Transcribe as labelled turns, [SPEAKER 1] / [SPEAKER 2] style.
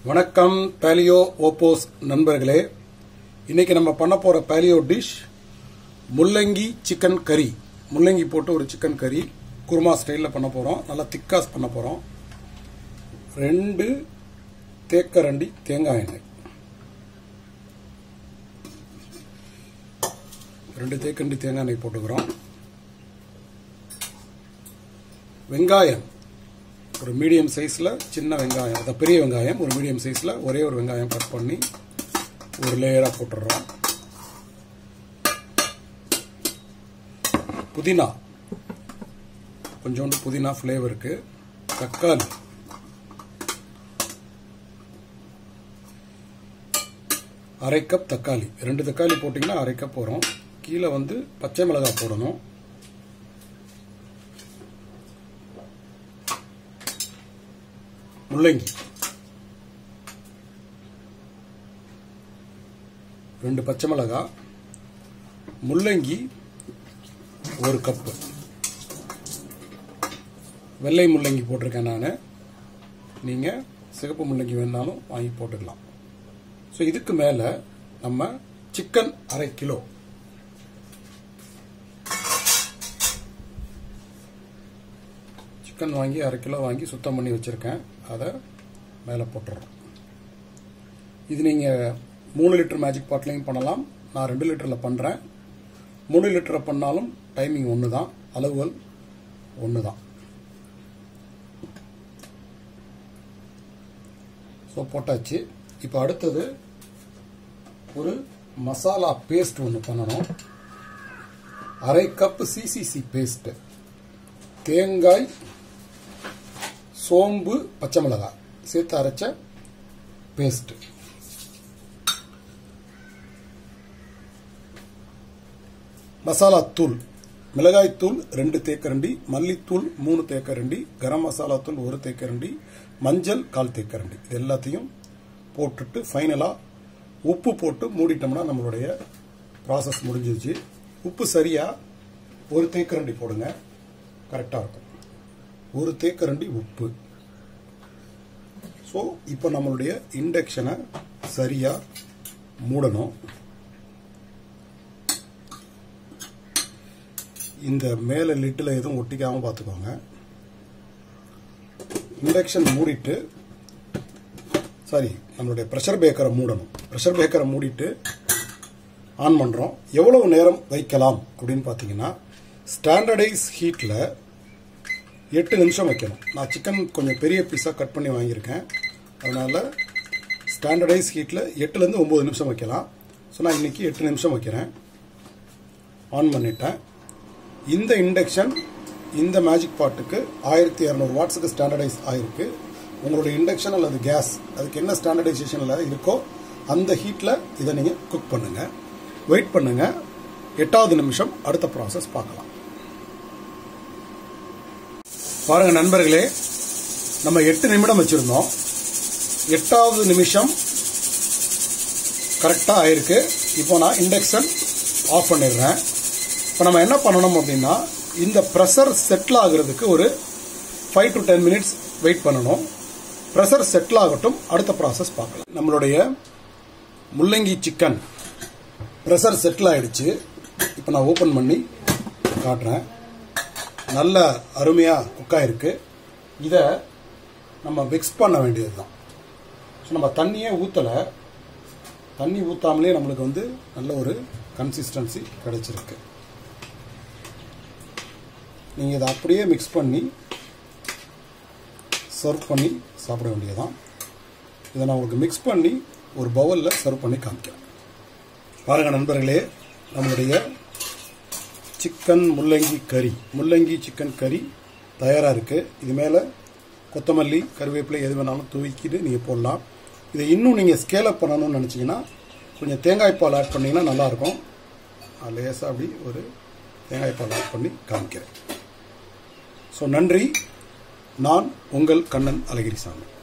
[SPEAKER 1] வணக்கம் பேலியோ ஓப்போஸ் நண்பர்களே இன்னைக்கு நம்ம பண்ண போற பேலியோ டிஷ் முள்ளங்கி சிக்கன் கறி முள்ளங்கி போட்டு ஒரு சிக்கன் கறி குருமா ஸ்டைலில் பண்ண போறோம் நல்லா திக்காஸ் பண்ண போறோம் ரெண்டு தேக்கரண்டி தேங்காய் எண்ணெய் ரெண்டு தேக்கரண்டி தேங்காய் எண்ணெய் போட்டுக்கிறோம் வெங்காயம் ஒரு மீடியம் சைஸில் சின்ன வெங்காயம் அதாவது பெரிய வெங்காயம் ஒரு மீடியம் சைஸில் ஒரே ஒரு வெங்காயம் கட் பண்ணி ஒரு லேயராக போட்டுடுறோம் புதினா கொஞ்சோண்டு புதினா ஃப்ளேவருக்கு தக்காளி அரை கப் தக்காளி ரெண்டு தக்காளி போட்டிங்கன்னா அரை கப் வரும் கீழே வந்து பச்சை மிளகாய் போடணும் முள்ளங்கி ரெண்டு பச்சை மிளகாய் முள்ளங்கி ஒரு கப்பு வெள்ளை முள்ளங்கி போட்டிருக்கேன் நான் நீங்கள் சிகப்பு முள்ளங்கி வேணாலும் வாங்கி போட்டுக்கலாம் ஸோ இதுக்கு மேலே நம்ம சிக்கன் அரை கிலோ சிக்கன் வாங்கி அரை கிலோ வாங்கி சுத்தம் பண்ணி வச்சுருக்கேன் அதை மேலே போட்டுறோம் இது நீங்கள் மூணு லிட்டர் மேஜிக் பாட்லையும் பண்ணலாம் நான் ரெண்டு லிட்டரில் பண்ணுறேன் மூணு லிட்டரை பண்ணாலும் டைமிங் ஒன்று தான் அளவுகள் ஒன்று தான் ஸோ போட்டாச்சு இப்போ அடுத்தது ஒரு மசாலா பேஸ்ட் ஒன்று பண்ணணும் அரை கப் சிசிசி பேஸ்ட் தேங்காய் சோம்பு பச்சை மிளகாய் சேர்த்து அரைச்ச பேஸ்ட் மசாலா தூள் மிளகாய் தூள் ரெண்டு தேக்கரண்டி மல்லித்தூள் மூணு தேக்கரண்டி கரம் மசாலா தூள் ஒரு தேக்கரண்டி மஞ்சள் கால் தேக்கரண்டி இது எல்லாத்தையும் போட்டுட்டு ஃபைனலாக உப்பு போட்டு மூடிட்டோம்னா நம்மளுடைய ப்ராசஸ் முடிஞ்சிருச்சு உப்பு சரியாக ஒரு தேக்கரண்டி போடுங்க கரெக்டாக இருக்கும் ஒரு தேக்கரண்டி உப்பு ஸோ இப்போ நம்மளுடைய இண்டக்ஷனை சரியாக மூடணும் இந்த மேலே லிட்டில் எதுவும் ஒட்டிக்காமல் பார்த்துக்கோங்க இண்டக்ஷன் மூடிட்டு சாரி நம்மளுடைய ப்ரெஷர் பேக்கரை மூடணும் ப்ரெஷர் பேக்கரை மூடிட்டு ஆன் பண்ணுறோம் எவ்வளவு நேரம் வைக்கலாம் அப்படின்னு பார்த்தீங்கன்னா ஸ்டாண்டர்டைஸ் ஹீட்டில் எட்டு நிமிஷம் வைக்கணும் நான் சிக்கன் கொஞ்சம் பெரிய பீஸாக கட் பண்ணி வாங்கியிருக்கேன் அதனால் ஸ்டாண்டர்டைஸ் ஹீட்டில் எட்டுலேருந்து ஒம்பது நிமிஷம் வைக்கலாம் ஸோ நான் இன்றைக்கி எட்டு நிமிஷம் வைக்கிறேன் ஆன் பண்ணிட்டேன் இந்த இண்டக்ஷன் இந்த மேஜிக் பாட்டுக்கு ஆயிரத்தி இரநூறு வாட்ஸுக்கு ஸ்டாண்டர்டைஸ் ஆயிருக்கு உங்களுடைய இண்டக்ஷன் அல்லது கேஸ் அதுக்கு என்ன ஸ்டாண்டர்டைசேஷனில் இருக்கோ அந்த ஹீட்டில் இதை நீங்கள் குக் பண்ணுங்கள் வெயிட் பண்ணுங்கள் எட்டாவது நிமிஷம் அடுத்த ப்ராசஸ் பார்க்கலாம் பாருங்க நண்பர்களே நம்ம எட்டு நிமிடம் வச்சிருந்தோம் எட்டாவது நிமிஷம் கரெக்டாக ஆயிருக்கு இப்போ நான் இண்டக்ஷன் ஆஃப் பண்ணிடுறேன் இப்போ நம்ம என்ன பண்ணணும் அப்படின்னா இந்த ப்ரெஷர் செட்டில் ஆகுறதுக்கு ஒரு five to ten minutes wait பண்ணணும் ப்ரெஷர் செட்டில் ஆகட்டும் அடுத்த ப்ராசஸ் பார்க்கலாம் நம்மளுடைய முள்ளங்கி சிக்கன் ப்ரெஷர் செட்டில் ஆயிடுச்சு இப்போ நான் ஓப்பன் பண்ணி காட்டுறேன் நல்ல அருமையாக குக் ஆயிருக்கு இதை நம்ம மிக்ஸ் பண்ண வேண்டியது தான் ஸோ நம்ம தண்ணியே ஊற்றலை தண்ணி ஊற்றாமலே நம்மளுக்கு வந்து நல்ல ஒரு கன்சிஸ்டன்சி கிடைச்சிருக்கு நீங்கள் இதை அப்படியே மிக்ஸ் பண்ணி சர்வ் பண்ணி சாப்பிட வேண்டியதான் இதை நான் உங்களுக்கு மிக்ஸ் பண்ணி ஒரு பவுலில் சர்வ் பண்ணி காமிக்கிறேன் பாருங்கள் நண்பர்களே நம்மளுடைய சிக்கன் முள்ளங்கி கறி முள்ளங்கி சிக்கன் கறி தயாராக இருக்குது இது மேலே கொத்தமல்லி கருவேப்பிலை எது வேணாலும் தூக்கிட்டு நீங்கள் போடலாம் இதை இன்னும் நீங்கள் ஸ்கேல் அப் பண்ணணும்னு நினச்சிங்கன்னா கொஞ்சம் தேங்காய் பால் ஆட் பண்ணிங்கன்னா நல்லாயிருக்கும் லேசாக அப்படி ஒரு தேங்காய் பால் ஆட் பண்ணி காமிக்கிறேன் ஸோ நன்றி நான் உங்கள் கண்ணன் அழகிரிசாமி